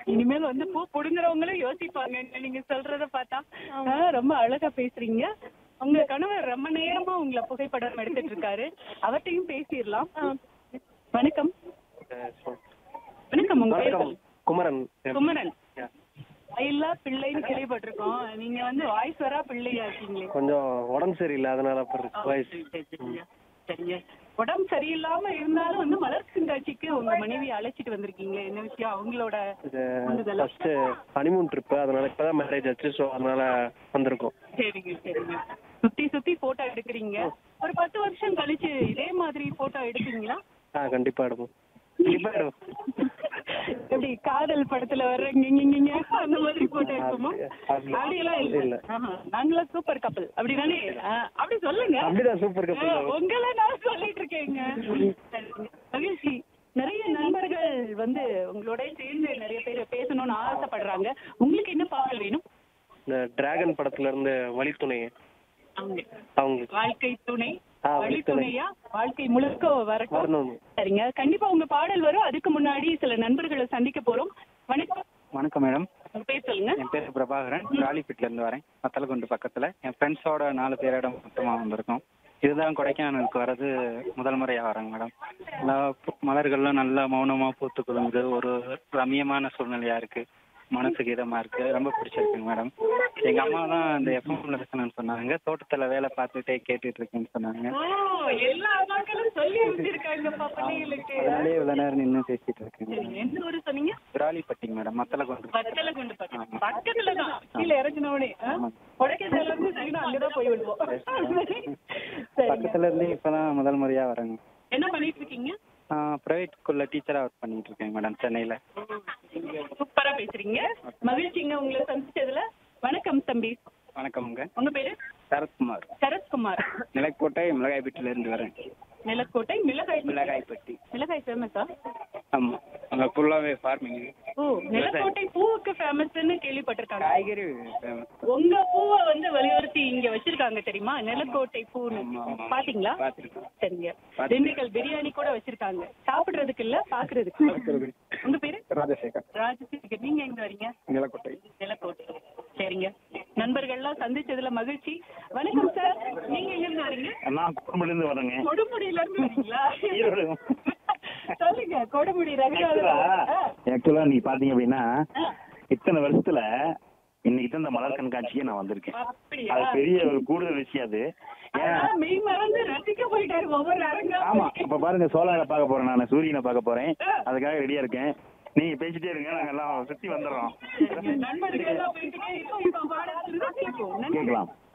இனிமேல் வந்து பூ புடுங்குறவங்களும் யோசிப்பாங்க நீங்க சொல்றத பார்த்தா ஆ, ரொம்ப அழகா பேசுறீங்க உங்க கணவர் ரொம்ப நேரமா உங்களை புகைப்படம் எடுத்துட்டு இருக்காரு அவர்கிட்டயும் பேசிடலாம் வணக்கம் வணக்கம் உங்க பேர் வணக்கம் குமரன் குமரன் இல்லா பிள்ளைன்னு கேள்விப்பட்டிருக்கோம் நீங்க வந்து வாய்ஸ் வரா பிள்ளையா இருக்கீங்களே கொஞ்சம் உடம்பு சரியில்லை அதனால அப்புறம் வாய்ஸ் சரி, சரி, சரிங்க. சரிங்க உடம்பு சரியில்லாம இருந்தாலும் வந்து மலர் கண்காட்சிக்கு உங்க மனைவி அழைச்சிட்டு வந்திருக்கீங்க என்ன விஷயம் அவங்களோட இது உந்துதலா? ஃபர்ஸ்ட் ஹனிமூன் ட்ரிப் அதனால இப்பதான் மேரேஜ் ஆச்சு ஸோ அதனால வந்திருக்கோம் சரிங்க சரிங்க சுத்தி சுத்தி போட்டோ எடுக்கிறீங்க ஒரு பத்து வருஷம் கழிச்சு இதே மாதிரி போட்டோ எடுப்பீங்களா ஆ கண்டிப்பா எடுப்போம் கண்டிப்பா எடுப்போம் எப்படி காதல் படத்துல வர்ற கிங்கிங்க அந்த மாதிரி போட்டோ எடுப்போமா அப்படி- அப்படியெல்லாம் இல்ல. இல்ல ஆஹா, நாங்களாம் சூப்பர் கப்பல் அப்படிதானே ஆ, அப்படி சொல்லுங்க அப்படிதான் சூப்பர் கப்பல் ஆ, உங்களை நான் சொல்லிட்டு இருக்கேங்க சரிங்க. மகிழ்ச்சி நிறைய நண்பர்கள் வந்து உங்களோட சேர்ந்து நிறைய பேர் பேசணும்னு ஆசைப்படுறாங்க உங்களுக்கு என்ன பாடல் வேணும் இந்த டிராகன் படத்துல இருந்து வழித்துணை அவங்க அவங்களுக்கு வாழ்க்கை துணை ஆ, வழித்துணை. வழித்துணையா வாழ்க்கை முழுக்க வரட்டும் வரணும் சரிங்க கண்டிப்பா உங்க பாடல் வரும் அதுக்கு முன்னாடி சில நண்பர்களை சந்திக்க போறோம் வணக்கம் வணக்கம் மேடம் உங்க பேர் சொல்லுங்க என் பேர் பிரபாகரன் ராலிப்பேட்ல இருந்து வரேன் வத்தலகுண்டு பக்கத்துல என் ஃப்ரெண்ட்ஸோட நாலு பேரோட மொத்தமா வந்திருக்கோம் இதுதான் கொடைக்கானலுக்கு வர்றது முதல் முறையா வரேங்க மேடம் நல்லா பூ- மலர்கள்லாம் நல்லா மௌனமா பூத்து குலுங்குது ஒரு ரம்மியமான சூழ்நிலையா இருக்கு மனசுக்கு இதமா இருக்கு ரொம்ப பிடிச்சிருக்குங்க மேடம் எங்க அம்மா தான் இந்த எஃப்எம்ல பேசணும்னு சொன்னாங்க தோட்டத்துல வேலை பார்த்துட்டே கேட்டுட்டு இருக்கேன்னு சொன்னாங்க ஓ எல்லா மக்களும் சொல்லி வச்சிருக்காங்கப்பா பிள்ளைகளுக்கு அதனாலே இவ்வளவு நேரம் நின்று பேசிட்டு இருக்கேன் சரிங்க எந்த ஊரு சொன்னீங்க ராலிப்பட்டிங்க மேடம் மத்தலகுண்டு பக்கத்துல கொண்டு பக்கம் பக்கத்துல தான் கீழே இறங்கினோடனே கொடைக்கானல்ல இருந்து சரினா அங்கதான் போய் விடுவோம் சரிங்க பக்கத்துல இருந்து இப்பதான் முதல் முறையா வரேங்க என்ன பண்ணிட்டு இருக்கீங்க ப்ரைவேட் ஸ்கூல்ல டீச்சரா ஒர்க் பண்ணிட்டு இருக்கேன் மேடம் சென்னையில சூப்பரா பேசுறீங்க மகிழ்ச்சிங்க உங்களை சந்திச்சதுல வணக்கம் தம்பி வணக்கம்ங்க உங்க பேரு சரத்குமார் சரத்குமார் நிலக்கோட்டை மிளகாய்பேட்டில இருந்து வரேன் நிலக்கோட்டை மிளகாய் மிளகாய்பட்டி மிளகாய் ஃபேமஸா ஆமா அங்க ஃபுல்லாவே ஃபார்மிங் ஓ நிலக்கோட்டை பூவுக்கு ஃபேமஸ்னு கேள்விப்பட்டிருக்காங்க காய்கறி famous. உங்க பூவை வந்து வலியுறுத்தி இங்க வச்சிருக்காங்க தெரியுமா நிலக்கோட்டை பூன்னு ஆமா, ஆமா. பாத்தீங்களா பார்த்திருக்கேன். சரிங்க திண்டுக்கல் பிரியாணி கூட வச்சிருக்காங்க சாப்பிடுறதுக்கு இல்ல பாக்குறதுக்கு உங்க பேரு ராஜசேகர் ராஜசேகர் நீங்க எங்க வரீங்க நிலக்கோட்டை நிலக்கோட்டை சரிங்க நண்பர்கள்லாம் சந்திச்சதுல மகிழ்ச்சி வணக்கம் சார் நீங்க எங்க இருந்து வரீங்க நான் குடும்பத்திலிருந்து வரேங்க கொடுமுடியில இருந்து வரீங்களா சொல்லுங்க கொடுமுடி ரங்கநாதர் ஆ, ஆக்சுவலா நீ பாத்தீங்க அப்படின்னா ஆ. இத்தனை வருஷத்துல இன்னைக்கு தான் இந்த மலர் கண்காட்சிக்கு நான் வந்திருக்கேன் அப்படியா அது பெரிய ஒரு கூடுதல் விஷயம் அது ஏன் அதான் மெய் மறந்து ரசிக்க போயிட்டாரு ஒவ்வொரு அரங்கா ஆமா இப்ப பாருங்க சோழனை பார்க்க போறேன் நான் சூரியனை பார்க்க போறேன் அதுக்காக ரெடியா இருக்கேன் நீங்க பேசிட்டே இருங்க நாங்க எல்லாம் சுத்தி வந்துடுறோம் நண்பர்கள் எல்லாம் போயிட்டு இப்போ இப்போ பாடல் கேட்போம் நன்றி. கேட்கலாம்